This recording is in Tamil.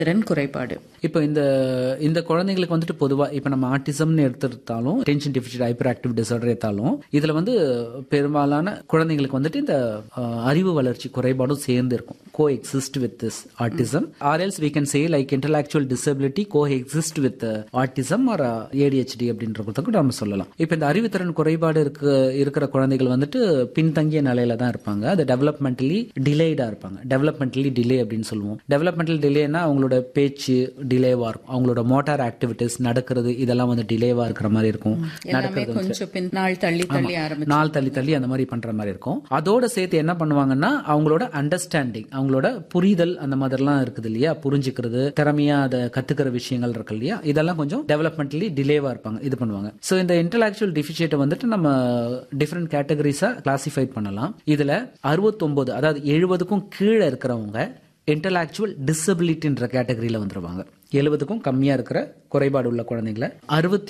திறன் குறைபாடு இப்போ இந்த இந்த குழந்தைங்களுக்கு வந்துட்டு பொதுவா இப்போ நம்ம ஆட்டிசம்னு எடுத்துட்டாலும் tension deficit hyperactive disorder எடுத்தாலும் இதுல வந்து பெரும்பாலான குழந்தைங்களுக்கு வந்துட்டு இந்த அஹ், அறிவு வளர்ச்சி குறைபாடும் சேர்ந்து இருக்கும் coexist with this autism or else we can say like intellectual disability coexist with autism or ADHD அப்படின்றத கூட நம்ம சொல்லலாம் இப்போ இந்த அறிவுத்திறன் குறைபாடு இருக்கு இருக்கிற குழந்தைகள் வந்துட்டு பின்தங்கிய நிலையில தான் இருப்பாங்க அது டெவலப்மெண்டலி டிலேடா இருப்பாங்க டெவலப்மெண்டலி டிலே அப்படின்னு சொல்லுவோம் டெவலப்மெண்டல் டிலேனா அவங்களோட பேச்சு டிலேவா இருக்கும் அவங்களோட மோட்டார் ஆக்டிவிட்டிஸ் நடக்கிறது இதெல்லாம் வந்து டிலேவா இருக்கிற மாதிரி இருக்கும் எல்லாமே கொஞ்சம் பின் நாள் தள்ளி தள்ளி ஆரம்பிச்சு நாள் தள்ளி தள்ளி அந்த மாதிரி பண்ற மாதிரி இருக்கும் அதோட சேர்த்து என்ன பண்ணுவாங்கன்னா அவங்களோட அண்டர்ஸ்டாண்டிங் அவங்களோட புரிதல் அந்த மாதிரிலாம் இருக்குது இல்லையா புரிஞ்சுக்கிறது திறமையா அதை கத்துக்கிற விஷயங்கள் இருக்கு இல்லையா இதெல்லாம் கொஞ்சம் டெவலப்மெண்ட்லி டிலேவா இருப்பாங்க இது பண்ணுவாங்க சோ இந்த இன்டலாக்சுவல் டிஃபிஷியேட்டை வந்துட்டு நம்ம டிஃப்ரெண்ட் கேட்டகரிஸா கிளாசிஃபை பண்ணலாம் இதுல அறுபத்தொன்பது அதாவது எழுபதுக்கும் கீழே இருக்கிறவங்க இன்டலாக்சுவல் டிசபிலிட்டின்ற கேட்டகரியில வந்துருவாங்க எழுபதுக்கும் கம்மியா இருக்கிற குறைபாடு உள்ள குழந்தைங்களை அறுபத்தி